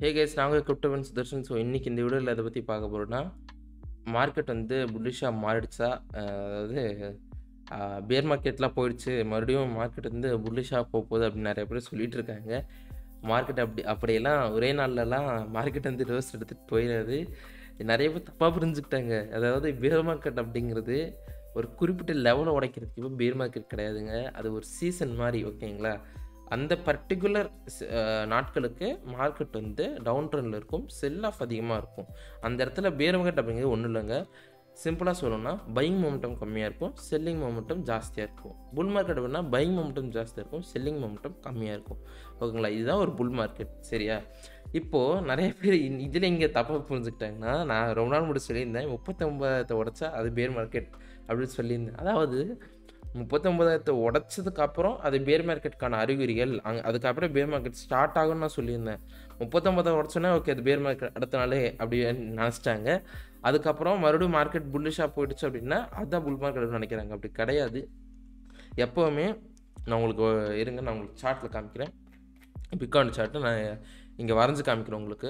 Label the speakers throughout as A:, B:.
A: Hey guys நாங்கள் கிரிப்டோவன் Sudarshan so இன்றைக்கி இந்த வீடியோவில் எதை பற்றி பார்க்க போகிறோன்னா மார்க்கெட் வந்து புல்லிஷாக மாறிடுச்சா அஹ் அதாவது பேர் மார்க்கெட்லாம் போயிடுச்சு மறுபடியும் மார்க்கெட் வந்து புல்லிஷாக போக போகுது அப்படின்னு நிறைய பேர் சொல்லிட்டு இருக்காங்க மார்க்கெட் அப்படி அப்படியெல்லாம் ஒரே நாள்லலாம் மார்க்கெட் வந்து ரிவர்ஸ் எடுத்துகிட்டு போயிடாது நிறைய பேர் தப்பாக புரிஞ்சுக்கிட்டாங்க அதாவது பேர் மார்க்கெட் அப்படிங்கிறது ஒரு குறிப்பிட்ட லெவலை உடைக்கிறதுக்கு இப்போ பேர் மார்க்கெட் கிடையாதுங்க அது ஒரு சீசன் மாதிரி ஓகேங்களா அந்த பர்டிகுலர் நாட்களுக்கு மார்க்கெட் வந்து டவுன் ட்ரெண்டில் இருக்கும் செல் ஆஃப் அதிகமாக இருக்கும் அந்த இடத்துல பேர் மார்க்கெட் அப்படிங்கிறது ஒன்றும் இல்லைங்க சிம்பிளாக சொல்லணும்னா பையிங் மொமெண்டம் கம்மியாக இருக்கும் செல்லிங் மொமெண்டம் ஜாஸ்தியாக இருக்கும் புல் மார்க்கெட் அப்படின்னா பையிங் மொமெண்டம் ஜாஸ்தியாக இருக்கும் செல்லிங் மொமெண்டம் கம்மியாக இருக்கும் ஓகேங்களா இதுதான் ஒரு புல் மார்க்கெட் சரியா இப்போது நிறைய பேர் இதில் இங்கே தப்பாக புரிஞ்சுக்கிட்டாங்கன்னா நான் ரொம்ப நாள் முடி சொல்லியிருந்தேன் முப்பத்தொம்பதாயிரத்தை உடச்சா அது பேர் மார்க்கெட் அப்படின்னு சொல்லியிருந்தேன் அதாவது முப்பத்தொம்பதாயிரத்தை உடச்சதுக்கப்புறம் அது பேர் மார்க்கெட்டுக்கான அறிகுறிகள் அங்கே அதுக்கப்புறம் பேர் மார்க்கெட் ஸ்டார்ட் ஆகும்னு நான் சொல்லியிருந்தேன் முப்பத்தொம்பதை உடச்சோன்னா ஓகே அது பேர் மார்க்கெட் அடுத்த நாளே அப்படி நினச்சிட்டாங்க அதுக்கப்புறம் மறுபடியும் மார்க்கெட் புல்லிஷாக போயிடுச்சு அப்படின்னா அதுதான் புல் மார்க்கெட் நினைக்கிறாங்க அப்படி கிடையாது எப்போவுமே நான் உங்களுக்கு இருங்க நான் உங்களுக்கு சார்ட்டில் காமிக்கிறேன் பிக்கான் சார்ட்டு நான் இங்கே வரைஞ்சி காமிக்கிறேன் உங்களுக்கு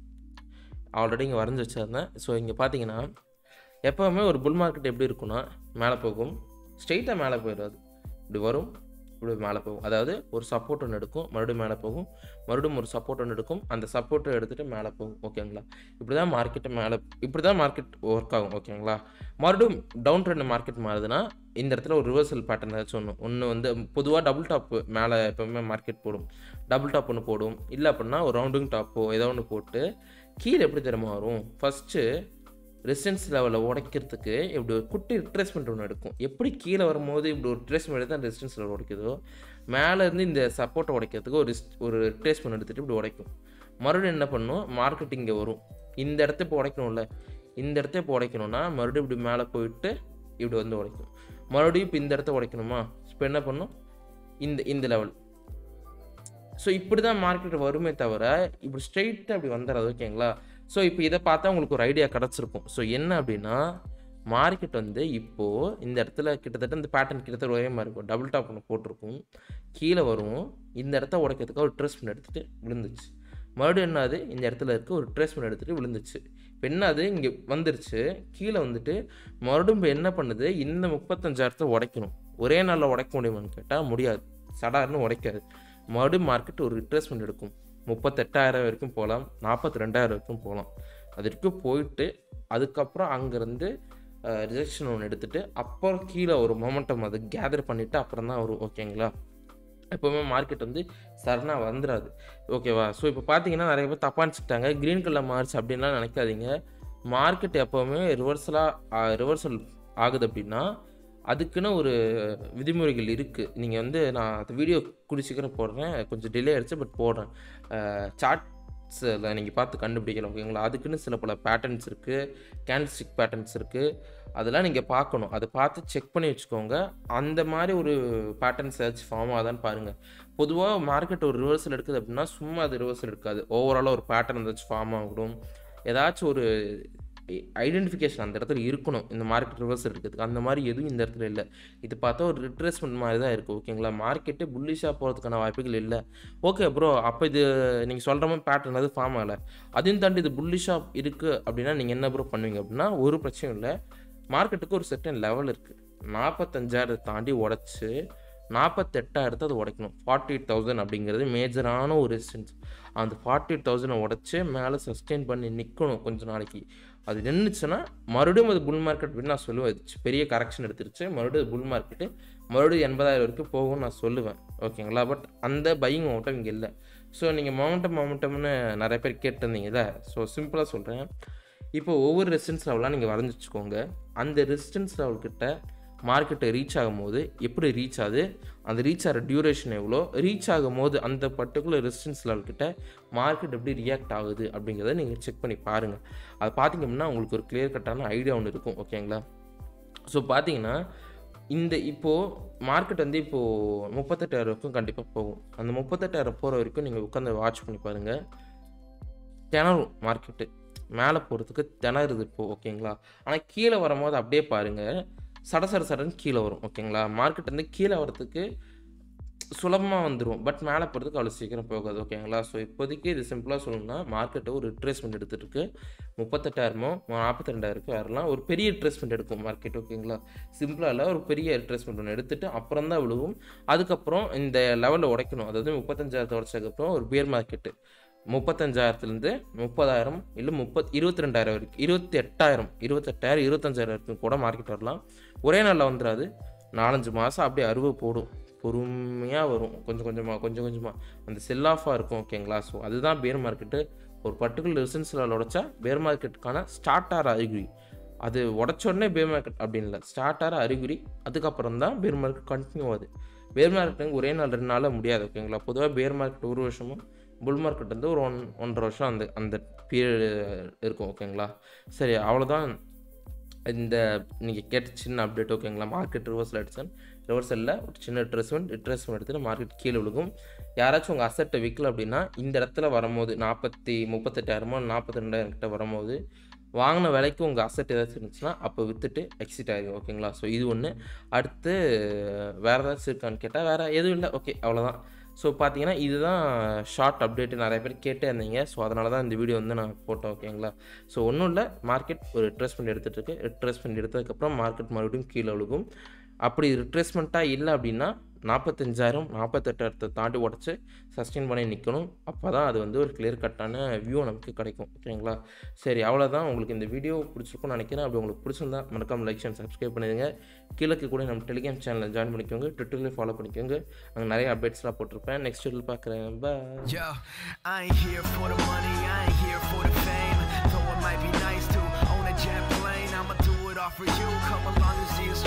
A: ஆல்ரெடி இங்கே வரைஞ்சி வச்சுருந்தேன் ஸோ இங்கே பார்த்தீங்கன்னா எப்போவுமே ஒரு புல் மார்க்கெட் எப்படி இருக்குன்னா மேலே போகும் ஸ்ட்ரெயிட்டாக மேலே போயிடாது இப்படி வரும் இப்படி மேலே போகும் அதாவது ஒரு சப்போர்ட் ஒன்று எடுக்கும் மறுபடியும் மேலே போகும் மறுபடியும் ஒரு சப்போர்ட் ஒன்று எடுக்கும் அந்த சப்போர்ட்டை எடுத்துகிட்டு மேலே போகும் ஓகேங்களா இப்படி தான் மார்க்கெட்டை மேலே இப்படி தான் மார்க்கெட் ஒர்க் ஆகும் ஓகேங்களா மறுபடியும் டவுன் ட்ரெண்ட் மார்க்கெட் மாறுதுன்னா இந்த இடத்துல ஒரு ரிவர்சல் பேட்டர்ன் ஏதாச்சும் ஒன்று ஒன்று வந்து பொதுவாக டபுள் டாப் மேலே எப்போவுமே மார்க்கெட் போடும் டபுள் டாப் ஒன்று போடும் இல்லை அப்படின்னா ஒரு ரவுண்டிங் டாப்போ ஏதோ ஒன்று போட்டு கீழே எப்படி தெரியுமா வரும் ஃபஸ்ட்டு ரெசிஸ்டன்ஸ் லெவலில் உடைக்கிறதுக்கு இப்படி ஒரு குட்டி ரிட்ரேஸ்மெண்ட் ஒன்று எடுக்கும் எப்படி கீழே வரும்போது இப்படி ஒரு ரிட்ரேஸ்மெண்ட் எடுத்து அந்த ரெசிஸ்டன்ஸ் லெவல் உடைக்குதோ மேலேருந்து இந்த சப்போர்ட்டை உடைக்கிறதுக்கு ஒரு ஒரு ரிட்ரேஸ்மெண்ட் எடுத்துகிட்டு இப்படி உடைக்கும் மறுபடியும் என்ன பண்ணும் மார்க்கெட் இங்கே வரும் இந்த இடத்த இப்போ உடைக்கணும்ல இந்த இடத்த இப்போ உடைக்கணும்னா மறுபடியும் இப்படி மேலே போயிட்டு இப்படி வந்து உடைக்கும் மறுபடியும் இப்போ இந்த இடத்த உடைக்கணுமா இப்போ என்ன பண்ணும் இந்த இந்த லெவல் ஸோ இப்படி தான் மார்க்கெட் வருமே தவிர இப்படி ஸ்ட்ரெயிட்டாக அப்படி வந்துடாது ஓகேங்களா ஸோ இப்போ இதை பார்த்தா உங்களுக்கு ஒரு ஐடியா கிடச்சிருக்கும் ஸோ என்ன அப்படின்னா மார்க்கெட் வந்து இப்போது இந்த இடத்துல கிட்டத்தட்ட இந்த பேட்டர்ன் கிட்டத்தட்ட ஒரே மாதிரி இருக்கும் டபுள் டாப் ஒன்று போட்டிருக்கும் கீழே வரும் இந்த இடத்த உடைக்கிறதுக்கு ஒரு ட்ரெஸ்மெண்ட் எடுத்துகிட்டு விழுந்துச்சு மறுபடியும் என்னது இந்த இடத்துல இருக்க ஒரு ட்ரேஸ்மெண்ட் எடுத்துகிட்டு விழுந்துச்சு இப்போ என்னது இங்கே வந்துருச்சு கீழே வந்துட்டு மறுபடியும் இப்போ என்ன பண்ணுது இந்த முப்பத்தஞ்சாயிரத்தை உடைக்கணும் ஒரே நாளில் உடைக்க முடியுமான்னு கேட்டால் முடியாது சடார்னு உடைக்காது மறுபடியும் மார்க்கெட் ஒரு ரிட்ரேஸ்மெண்ட் எடுக்கும் முப்பத்தெட்டாயிரம் வரைக்கும் போகலாம் நாற்பத்தி ரெண்டாயிரம் வரைக்கும் போகலாம் அது வரைக்கும் போயிட்டு அதுக்கப்புறம் அங்கேருந்து ரிஜெக்ஷன் ஒன்று எடுத்துகிட்டு அப்புறம் கீழே ஒரு மொமெண்டம் அது கேதர் பண்ணிவிட்டு அப்புறம் தான் வரும் ஓகேங்களா எப்போவுமே மார்க்கெட் வந்து சரணாக வந்துடாது ஓகேவா ஸோ இப்போ பார்த்தீங்கன்னா நிறைய பேர் தப்பாக நினச்சிட்டாங்க க்ரீன் கலர் மார்ச் அப்படின்லாம் நினைக்காதீங்க மார்க்கெட் எப்போவுமே ரிவர்சலாக ரிவர்சல் ஆகுது அப்படின்னா அதுக்குன்னு ஒரு விதிமுறைகள் இருக்குது நீங்கள் வந்து நான் அந்த வீடியோ குடிச்சிக்கிறேன் போடுறேன் கொஞ்சம் டிலே ஆகிடுச்சு பட் போடுறேன் சார்ட்ஸில் நீங்கள் பார்த்து கண்டுபிடிக்கலாம் ஓகேங்களா அதுக்குன்னு சில பல பேட்டர்ன்ஸ் இருக்குது கேண்டில்ஸ்டிக் பேட்டர்ன்ஸ் இருக்குது அதெல்லாம் நீங்கள் பார்க்கணும் அதை பார்த்து செக் பண்ணி வச்சுக்கோங்க அந்த மாதிரி ஒரு பேட்டர்ன்ஸ் ஏதாச்சும் ஃபார்ம் ஆகுதான்னு பாருங்கள் பொதுவாக மார்க்கெட் ஒரு ரிவர்சல் எடுக்குது அப்படின்னா சும்மா அது ரிவர்சல் எடுக்காது ஓவராலாக ஒரு பேட்டர்ன் ஏதாச்சும் ஃபார்ம் ஆகணும் ஏதாச்சும் ஒரு ஐடென்டிஃபிகேஷன் அந்த இடத்துல இருக்கணும் இந்த மார்க்கெட் ரிவர்ஸ் இருக்கிறதுக்கு அந்த மாதிரி எதுவும் இந்த இடத்துல இல்லை இது பார்த்தா ஒரு ரிட்ரேஸ்மெண்ட் மாதிரி தான் இருக்குது ஓகேங்களா மார்க்கெட்டு புல்லிஷாக போகிறதுக்கான வாய்ப்புகள் இல்லை ஓகே ப்ரோ அப்போ இது நீங்கள் சொல்கிற மாதிரி பேட்டர்ன் அது ஃபார்ம் ஆகலை அதையும் தாண்டி இது புல்லிஷாக இருக்குது அப்படின்னா நீங்கள் என்ன ப்ரோ பண்ணுவீங்க அப்படின்னா ஒரு பிரச்சனையும் இல்லை மார்க்கெட்டுக்கு ஒரு செட்டன் லெவல் இருக்குது நாற்பத்தஞ்சாயிரத்தை தாண்டி உடச்சி நாற்பத்தெட்டாயிரத்தை அது உடைக்கணும் ஃபார்ட்டி எயிட் தௌசண்ட் அப்படிங்கிறது மேஜரான ஒரு ரெசிஸ்டன்ஸ் அந்த ஃபார்ட்டி எயிட் தௌசண்டை உடச்சி மேலே சஸ்டெயின் பண்ணி நிற்கணும் கொஞ்ச நாளைக்கு அது நின்றுச்சுன்னா மறுபடியும் அது புல் மார்க்கெட் அப்படின்னு நான் சொல்லுவேன் இது பெரிய கரெக்ஷன் எடுத்துருச்சு மறுபடியும் புல் மார்க்கெட்டு மறுபடியும் எண்பதாயிரம் வரைக்கும் போகும்னு நான் சொல்லுவேன் ஓகேங்களா பட் அந்த பையிங் மொமெண்டம் இங்கே இல்லை ஸோ நீங்கள் மொமெண்டம் மொமெண்டம்னு நிறைய பேர் கேட்டிருந்தீங்கல்ல ஸோ சிம்பிளாக சொல்கிறேன் இப்போ ஒவ்வொரு ரெசிஸ்டன்ஸ் லெவலாக நீங்கள் வரைஞ்சி வச்சுக்கோங்க அந்த ரெசிஸ்டன்ஸ் லெவல்கிட்ட மார்க்கெட்டை ரீச் ஆகும்போது எப்படி ரீச் ஆகுது அந்த ரீச் ஆகிற டியூரேஷன் எவ்வளோ ரீச் ஆகும்போது அந்த பர்டிகுலர் ரெசிஸ்டன்ஸ் லெவல்கிட்ட மார்க்கெட் எப்படி ரியாக்ட் ஆகுது அப்படிங்கிறத நீங்கள் செக் பண்ணி பாருங்கள் அது பார்த்தீங்க அப்படின்னா உங்களுக்கு ஒரு கிளியர் கட்டான ஐடியா ஒன்று இருக்கும் ஓகேங்களா ஸோ பார்த்தீங்கன்னா இந்த இப்போது மார்க்கெட் வந்து இப்போது முப்பத்தெட்டாயிரம் வரைக்கும் கண்டிப்பாக போகும் அந்த முப்பத்தெட்டாயிரம் போகிற வரைக்கும் நீங்கள் உட்காந்து வாட்ச் பண்ணி பாருங்கள் திணறும் மார்க்கெட்டு மேலே போகிறதுக்கு திணறுது இப்போது ஓகேங்களா ஆனால் கீழே வரும்போது அப்படியே பாருங்கள் சட சட சடன்னு கீழே வரும் ஓகேங்களா மார்க்கெட் வந்து கீழே வரத்துக்கு சுலபமாக வந்துடும் பட் மேலே போகிறதுக்கு அவ்வளோ சீக்கிரம் போகாது ஓகேங்களா ஸோ இப்போதைக்கு இது சிம்பிளாக சொல்லணும்னா மார்க்கெட்டை ஒரு ரிட்ரேஸ்மெண்ட் எடுத்துகிட்டு இருக்கு முப்பத்தெட்டாயிரமோ நாற்பத்தி ரெண்டாயிரம் வரலாம் ஒரு பெரிய ரிட்ரேஸ்மெண்ட் எடுக்கும் மார்க்கெட் ஓகேங்களா சிம்பிளாக இல்லை ஒரு பெரிய ரிட்ரேஸ்மெண்ட் ஒன்று எடுத்துட்டு அப்புறம் தான் விழுகும் அதுக்கப்புறம் இந்த லெவலில் உடைக்கணும் அதாவது முப்பத்தஞ்சாயிரத்தை உடைச்சதுக்கப்புறம் ஒரு பியர் மார்க்கெட்டு முப்பத்தஞ்சாயிரத்துலேருந்து முப்பதாயிரம் இல்லை முப்பத் இருபத்தி ரெண்டாயிரம் வரைக்கும் இருபத்தி எட்டாயிரம் இருபத்தெட்டாயிரம் இருபத்தஞ்சாயிரம் வரைக்கும் கூட மார்க்கெட் வரலாம் ஒரே நாளில் வந்துடாது நாலஞ்சு மாதம் அப்படியே அறுவை போடும் பொறுமையாக வரும் கொஞ்சம் கொஞ்சமாக கொஞ்சம் கொஞ்சமாக அந்த செல் ஆஃபாக இருக்கும் ஓகேங்களா ஸோ அதுதான் பேர் மார்க்கெட்டு ஒரு பர்டிகுலர் ரிசன்ஸில் உடைச்சா பேர் மார்க்கெட்டுக்கான ஸ்டார்ட் ஆகிற அறிகுறி அது உடச்ச உடனே பேர் மார்க்கெட் அப்படின்னு இல்லை ஸ்டார்ட் ஆகிற அறிகுறி அதுக்கப்புறம் தான் பேர் மார்க்கெட் கண்டினியூ ஆகுது பேர் மார்க்கெட்டுங்க ஒரே நாள் ரெண்டு நாளில் முடியாது ஓகேங்களா பொதுவாக பேர் மார்க்கெட் ஒரு வருஷமும் புல் மார்க்கெட் வந்து ஒரு ஒன் ஒன்றரை வருஷம் அந்த அந்த பீரியட் இருக்கும் ஓகேங்களா சரி அவ்வளோதான் இந்த நீங்கள் கேட்ட சின்ன அப்டேட் ஓகேங்களா மார்க்கெட் ரிவர்ஸில் அடிச்சேன் ரிவர்சலில் ஒரு சின்ன ட்ரெஸ்மெண்ட் ட்ரெஸ்மெண்ட் எடுத்துகிட்டு மார்க்கெட் கீழே விழுகும் யாராச்சும் உங்கள் அசட்டை விற்கல அப்படின்னா இந்த இடத்துல வரும்போது நாற்பத்தி முப்பத்தெட்டாயிரமோ நாற்பத்தி ரெண்டாயிரம் கிட்ட வரும்போது வாங்கின விலைக்கு உங்கள் அசட் ஏதாச்சும் இருந்துச்சுன்னா அப்போ விற்றுட்டு எக்ஸிட் ஆகிடும் ஓகேங்களா ஸோ இது ஒன்று அடுத்து வேறு ஏதாச்சும் இருக்கான்னு கேட்டால் வேறு எதுவும் இல்லை ஓகே அவ்வளோதான் ஸோ பார்த்தீங்கன்னா இதுதான் ஷார்ட் அப்டேட்டு நிறைய பேர் கேட்டே இருந்தீங்க ஸோ அதனால தான் இந்த வீடியோ வந்து நான் போட்டேன் ஓகேங்களா ஸோ ஒன்றும் இல்லை மார்க்கெட் ஒரு ரிட்ரேஸ்மெண்ட் எடுத்துகிட்டு இருக்கு ரிட்ரேஸ்மெண்ட் எடுத்ததுக்கப்புறம் மார்க்கெட் மறுபடியும் கீழே விழுகும் அப்படி ரிட்ரேஸ்மெண்ட்டாக இல்லை அப்படின்னா நாற்பத்தஞ்சாயிரம் நாற்பத்தெட்டாயிரத்தை தாண்டி உடச்சி சஸ்டெயின் பண்ணி நிற்கணும் அப்போ தான் அது வந்து ஒரு கிளியர் கட்டான வியூ நமக்கு கிடைக்கும் ஓகேங்களா சரி அவ்வளோதான் உங்களுக்கு இந்த வீடியோ பிடிச்சிருக்கும்னு நினைக்கிறேன் அப்படி உங்களுக்கு பிடிச்சிருந்தா மறக்காம லைக் அண்ட் சப்ஸ்கிரைப் பண்ணிடுங்க கீழே கூட நம்ம டெலிகிராம் சேனலில் ஜாயின் பண்ணிக்கோங்க ட்விட்டர்லேயும் ஃபாலோ பண்ணிக்கோங்க அங்கே நிறைய அப்டேட்ஸ்லாம் போட்டிருப்பேன் நெக்ஸ்ட் வீடியோ பார்க்குறேன் பாய்
B: Yo, I ain't here for the money, I ain't here for the fame. Though it might be nice to own a jet plane, I'ma do it all for you. Come along and see us